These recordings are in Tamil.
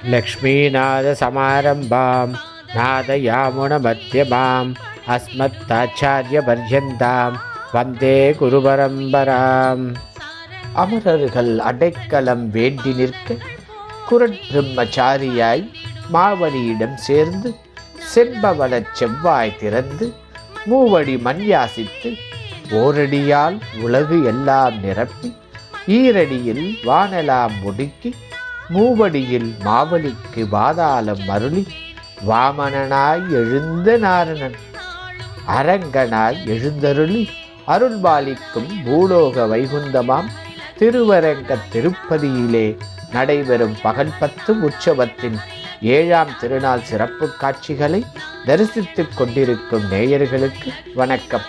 लक्ष्मीनाथसमारम्भां नादयामुणमध्यमाम् अस्मत्ताचार्यपर्यन्तां வந்தே குருபரம்பராம் அமரர்கள் அடைக்கலம் வேண்டி நிற்க குரட் பிரம்மச்சாரியாய் மாவடியிடம் சேர்ந்து செம்பவளச் செவ்வாய் திறந்து மூவடி மண் யாசித்து ஓரடியால் உலகு எல்லாம் நிரப்பி ஈரடியில் வானலாம் முடுக்கி மூவடியில் மாவலிக்கு பாதாளம் அருளி வாமனனாய் எழுந்த நாரணன் அரங்கனாய் எழுந்தருளி அருள்பாலிக்கும் பூலோக வைகுந்தமாம் திருவரங்க திருப்பதியிலே நடைபெறும் பகல் பத்து உற்சவத்தின் ஏழாம் திருநாள் சிறப்பு காட்சிகளை தரிசித்துக் கொண்டிருக்கும் நேயர்களுக்கு வணக்கம்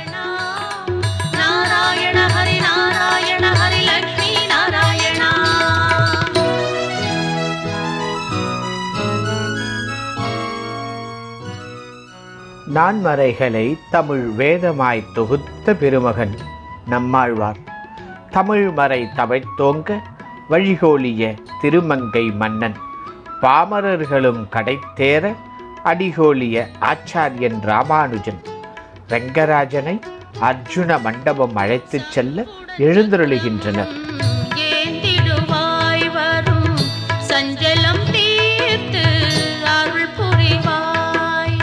நாராயண ஹரி நாராயண ஹரி லக்ஷ்மி நாராயணா நான்மறைகளை தமிழ் வேதமாய் தொகுத்த பெருமகன் நம்மாழ்வார் தமிழ் மறை தவைத்தோங்க வழிகோலிய திருமங்கை மன்னன் பாமரர்களும் கடைத்தேற அடிகோலிய ஆச்சாரியன் ராமானுஜன் ரங்கராஜனை அர்ஜுன மண்டபம் அழைத்துச் செல்ல எழுந்தருளுகின்றனர் ஏந்திடுவாய் வரும் சஞ்சலம் தீர்த்து அருள் புரிவாய்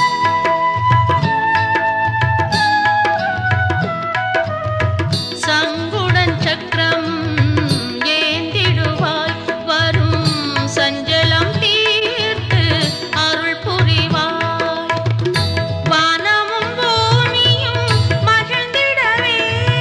சங்குடன் சக்கரம் ஏந்திடுவாய் வரும் சஞ்சலம் தீர்த்து அருள் புரிவாய் வானமும் பூமியும் மகிழ்ந்திடவே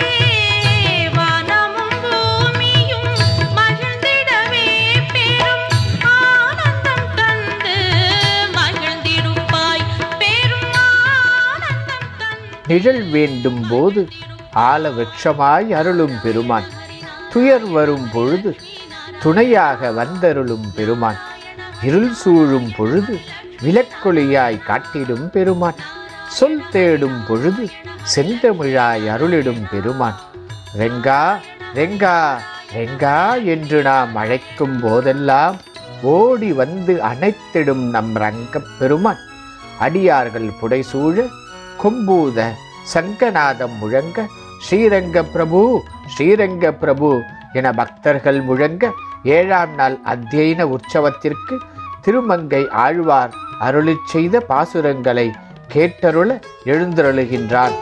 வானமும் பூமியும் மகிழ்ந்திடவே பெரும் ஆனந்தம் தந்து மகிழ்ந்திருப்பாய் பெரும் ஆனந்தம் தந்து நிழல் வேண்டும் போது ஆல விருட்சமாய் அருளும் பெருமான் துயர் வரும் பொழுது துணையாக வந்தருளும் பெருமான் இருள் சூழும் பொழுது விலக்கொளியாய் காட்டிடும் பெருமான் சொல் தேடும் பொழுது செந்தமிழாய் அருளிடும் பெருமான் ரெங்கா ரெங்கா ரெங்கா என்று நாம் அழைக்கும் போதெல்லாம் ஓடி வந்து அணைத்திடும் நம் ரங்கப் பெருமான் அடியார்கள் புடைசூழ கொம்பூத சங்கநாதம் முழங்க ஸ்ரீரங்க பிரபு ஸ்ரீரங்க பிரபு என பக்தர்கள் முழங்க ஏழாம் நாள் அத்தியன உற்சவத்திற்கு திருமங்கை ஆழ்வார் அருளிச் செய்த பாசுரங்களை கேட்டருள எழுந்தருளுகின்றான்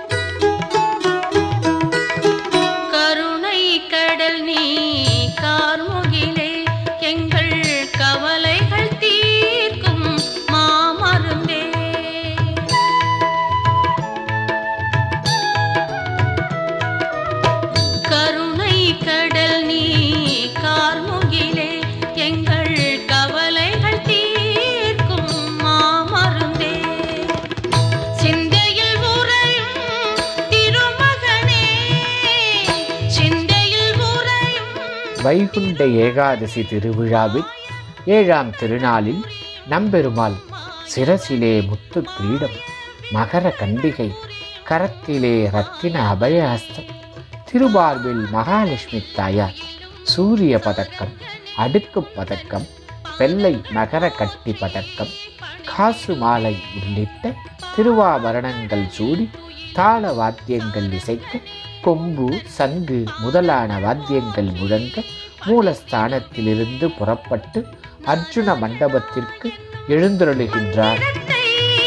கருணை கடல் நீ கார்முகிலே எங்கள் கவலைகள் தீர்க்கும் மாமருந்தே கருணை கடல் நீ கார்முகிலே எங்கள் கவலைகள் தீர்க்கும் மாமருந்தே சிந்தையில் உறையும் திருமகனே சிந்தையில் உறையும் வைகுண்ட ஏகாதசி திருவிழாவில் ஏழாம் திருநாளில் நம்பெருமாள் சிரசிலே முத்து கிரீடம் மகர கண்டிகை கரத்திலே ரத்தின அபயஹஸ்தம் திருமார்பில் மகாலட்சுமி தாயார் சூரிய பதக்கம் அடுக்கு பதக்கம் வெள்ளை மகர கட்டி பதக்கம் காசு மாலை உள்ளிட்ட திருவாபரணங்கள் சூடி தாள வாத்தியங்கள் இசைக்க கொம்பு சங்கு முதலான வாத்தியங்கள் முழங்க மூலஸ்தானத்திலிருந்து புறப்பட்டு அர்ஜுன மண்டபத்திற்கு எழுந்தருளுகின்றார் மந்திரத்தை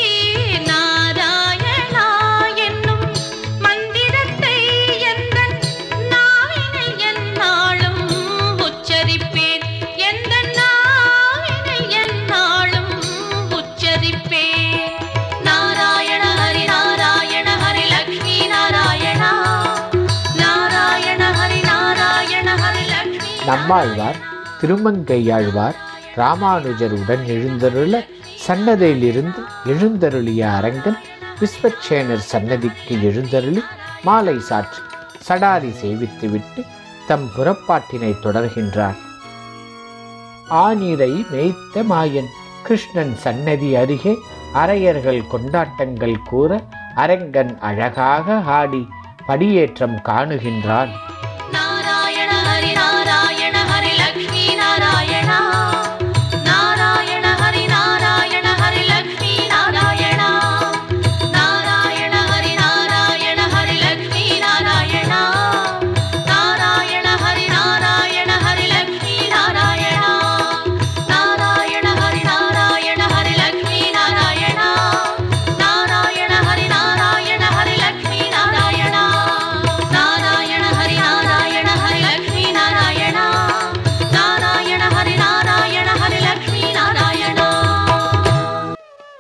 நாராயணா என்னும் மந்திரத்தை எந்தன் நாவினில் எந்நாளும் உச்சரிப்பேன் எந்தன் நாவினில் எந்நாளும் உச்சரிப்பேன் நாராயண ஹரி நாராயண ஹரி லக்ஷ்மி நாராயணா நாராயண ஹரி நாராயண ஹரி லக்ஷ்மி நம்மாழ்வார் திருமங்கையாழ்வார் ராமானுஜர் உடன் எழுந்தருள சன்னதியிலிருந்து எழுந்தருளிய அரங்கன் விஸ்வக்சேனர் சன்னதிக்கு எழுந்தருளி மாலை சாற்றி சடாரி சேவித்துவிட்டு தம் புறப்பாட்டினை தொடர்கின்றார் ஆனிரை மேய்த்த மாயன் கிருஷ்ணன் சன்னதி அருகே அரையர்கள் கொண்டாட்டங்கள் கூற அரங்கன் அழகாக ஆடி படியேற்றம் காணுகின்றான் நாராயண ஹரி நாராயண ஹரி லக்ஷ்மி நாராயணா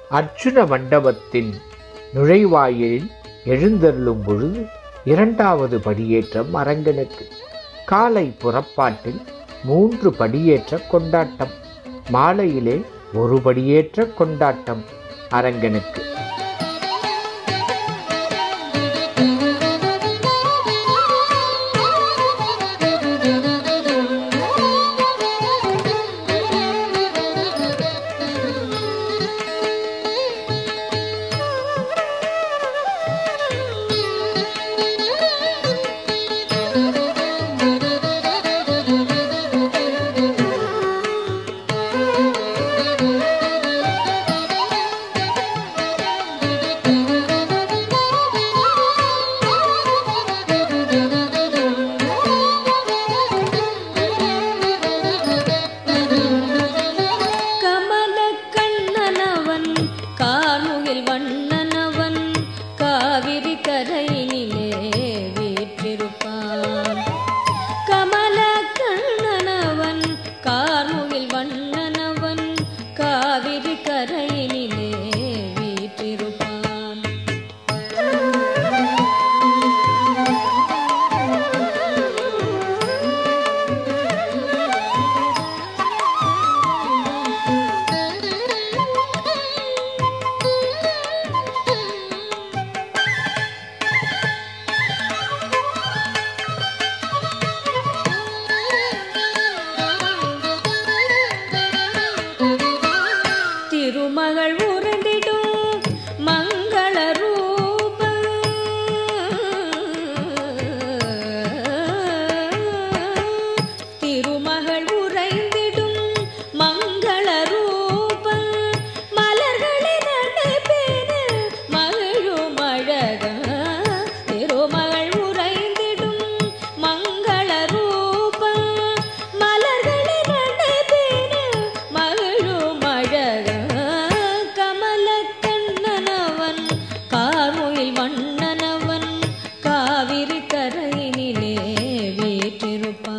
அர்ஜுன மண்டபத்தின் நுழைவாயிலில் எழுந்தருளும் பொழுது இரண்டாவது படியேற்றம் அரங்கனுக்கு காலை புறப்பாட்டில் மூன்று படியேற்ற கொண்டாட்டம் மாலையிலே ஒரு படியேற்ற கொண்டாட்டம் அரங்கனுக்கு கமல கண்ணனவன் கார்முகில் வண்ணனவன் காவிரி கரையினிலே வீற்றிருப்பான் கமல கண்ணனவன் கார்முகில் வண்ணனவன் காவிரி கரையினிலே வீற்றிருப்பான் திருமகள் உருண்டிடும் மங்கள ரூப திருமகள் உறைந்திடும் மங்கள ரூப மலர்களின் நடுப்பேன மகிழும் அழக திருமகள் உறைந்திடும் மங்கள ரூப மலர்களின் நடுப்பேன மகிழும் அழக கமல கண்ணனவன் கார்முகில் வண்ணனவன் காவிரி கரையினிலே வீற்றிருப்பான்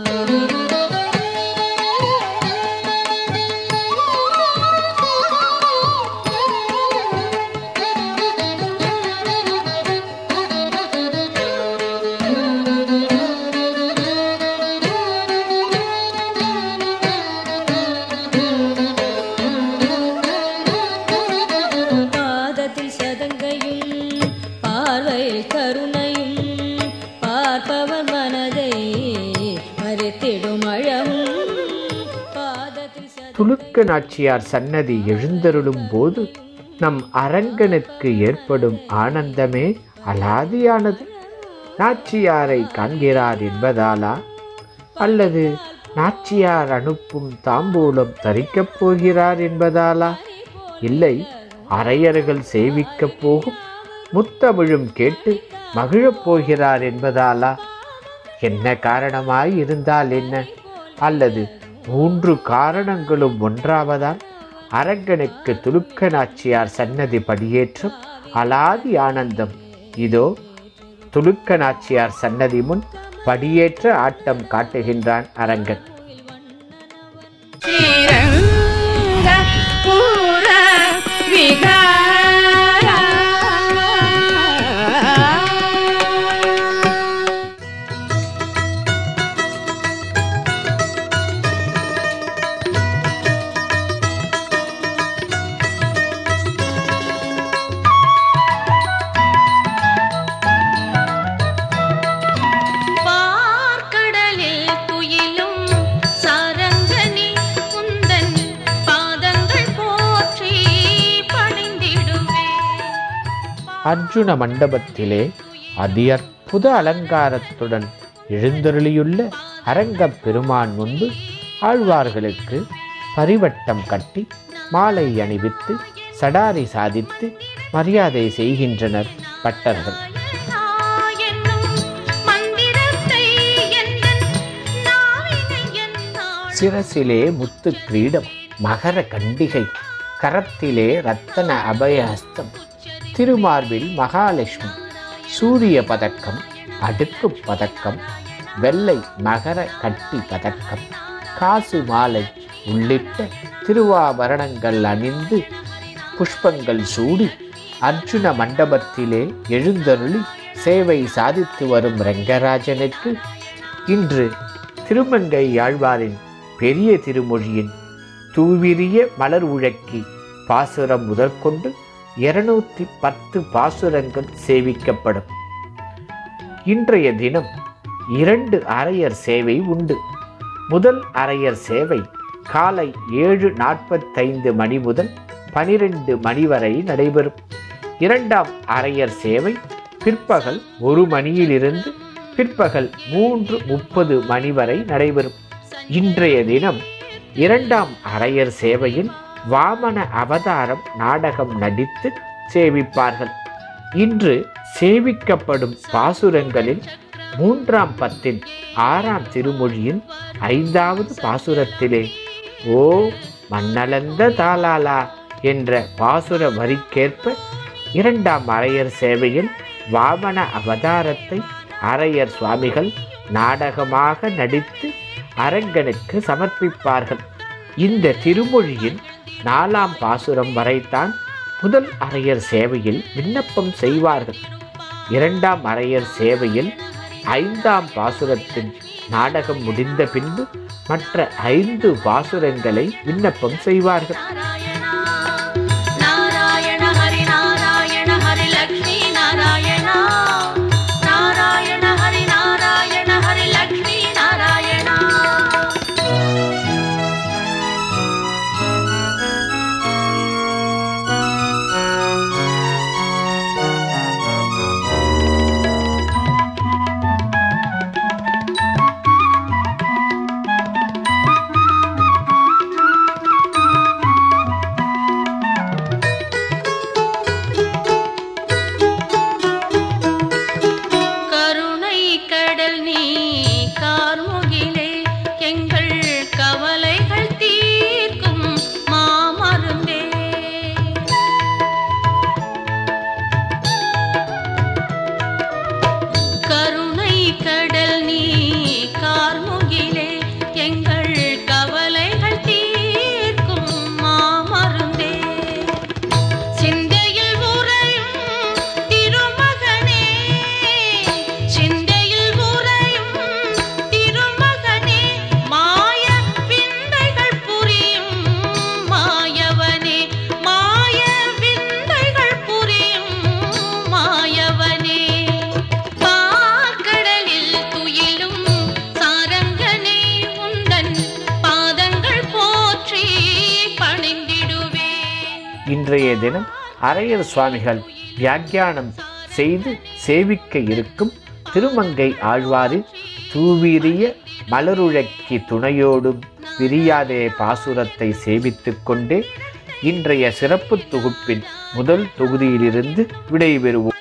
பாதத்தில் சதங்கையும் பார்வையில் கருணையும் பார்ப்பவர் மனதை மறித்திடும் அழகும் பாதத்தில் சதங்கை துலுக்க நாச்சியார் சன்னதி எழுந்தருளும் போது நம் அரங்கனுக்கு ஏற்படும் ஆனந்தமே அலாதியானது நாச்சியாரை காண்கிறார் என்பதாலா அல்லது நாச்சியார் அனுப்பும் தாம்பூலம் தரிக்கப் போகிறார் என்பதாலா இல்லை அரையர்கள் சேவிக்கப் போகும் முத்தமிழும் கேட்டு மகிழப் போகிறார் என்பதாலா என்ன காரணமாய் இருந்தால் என்ன அல்லது மூன்று காரணங்களும் ஒன்றாவதால் அரங்கனுக்கு துலுக்க நாச்சியார் சன்னதி படியேற்றம் அலாதி ஆனந்தம் இதோ துலுக்க நாச்சியார் சன்னதி முன் படியேற்ற ஆட்டம் காட்டுகின்றான் அரங்கன் ஸ்ரீரங்க பூர விகாரா பார்க்கடலில் துயிலும் சாரங்கனி குந்தன் பாதங்கள் போற்றி பணிந்திடுவே அர்ஜுன மண்டபத்திலே அதி அற்புத அலங்காரத்துடன் எழுந்தருளியுள்ள அரங்கப் பெருமான் முன்பு ஆழ்வார்களுக்கு பரிவட்டம் கட்டி மாலை அணிவித்து சடாரி சாதித்து மரியாதை செய்கின்றனர் பட்டர்கள் என்னும் மந்திரத்தை எந்தன் நாவினை என்னாள் சிரசிலே முத்து கிரீடம் மகர கண்டிகை கரத்திலே ரத்தன அபயஹஸ்தம் திருமார்பில் மகாலட்சுமி சூரிய பதக்கம் அடுக்கு பதக்கம் வெள்ளை மகர கட்டி பதக்கம் காசு மாலை உள்ளிட்ட திருவாபரணங்கள் அணிந்து புஷ்பங்கள் சூடி அர்ஜுன மண்டபத்திலே எழுந்தருளி சேவை சாதித்து வரும் ரங்கராஜனுக்கு இன்று திருமங்கை யாழ்வாரின் பெரிய திருமொழியின் தூவிரிய மலர் உழக்கி பாசுரம் முதற்கொண்டு இருநூத்தி பத்து பாசுரங்கள் சேவிக்கப்படும் இன்றைய தினம் இரண்டு அரையர் சேவை உண்டு முதல் அரையர் சேவை காலை ஏழு நாற்பத்தைந்து மணி முதல் பனிரெண்டு மணி வரை நடைபெறும் இரண்டாம் அரையர் சேவை பிற்பகல் ஒரு மணியிலிருந்து பிற்பகல் மூன்று முப்பது மணி வரை நடைபெறும் இன்றைய தினம் இரண்டாம் அரையர் சேவையில் வாமன அவதாரம் நாடகம் நடித்து சேவிப்பார்கள் இன்று சேவிக்கப்படும் பாசுரங்களில் மூன்றாம் பத்தின் ஆறாம் திருமொழியின் ஐந்தாவது பாசுரத்திலே ஓ மண்ணளந்த தாலாலா என்ற பாசுர வரிக்கேற்ப இரண்டாம் அரையர் சேவையில் வாமன அவதாரத்தை அரையர் சுவாமிகள் நாடகமாக நடித்து அரங்கனுக்கு சமர்ப்பிப்பார்கள் இந்த திருமொழியின் நாலாம் பாசுரம் வரைத்தான் முதல் அரையர் சேவையில் விண்ணப்பம் செய்வார்கள் இரண்டாம் அரையர் சேவையில் ஐந்தாம் பாசுரத்தின் நாடகம் முடிந்த பின்பு மற்ற ஐந்து பாசுரங்களை விண்ணப்பம் செய்வார்கள் நாராயணா நாராயண ஹரி நாராயண ஹரி லக்ஷ்மி நாராயணா நாராயண ஹரி நாராயண ஹரி லக்ஷ்மி நாராயணா கருணை கடல் நீ கார்முகிலே எங்கள் கவலைகள் தீர்க்கும் மாமருந்தே கருணை கடல் நீ கார்முகிலே எங்கள் கவலைகள் தீர்க்கும் மாமருந்தே சிந்தையில் உறையும் திருமகனே சிந்தையில் உறையும் திருமகனே மாய விந்தைகள் புரியும் மாயவனே மாய விந்தைகள் புரியும் மாயவனே பார்க்கடலில் துயிலும் சாரங்கனே உந்தன் பாதங்கள் போற்றி பணிந்திடுவேன் இன்றைய தினம் அரையர் சுவாமிகள் வியாக்கியானம் செய்து சேவிக்க இருக்கும் திருமங்கை ஆழ்வாரின் தூவீரிய மலருழக்கி துணையோடும் பிரியாதே பாசுரத்தை சேவித்துக் கொண்டே இன்றைய சிறப்பு தொகுப்பின் முதல் தொகுதியிலிருந்து விடைபெறுவோம்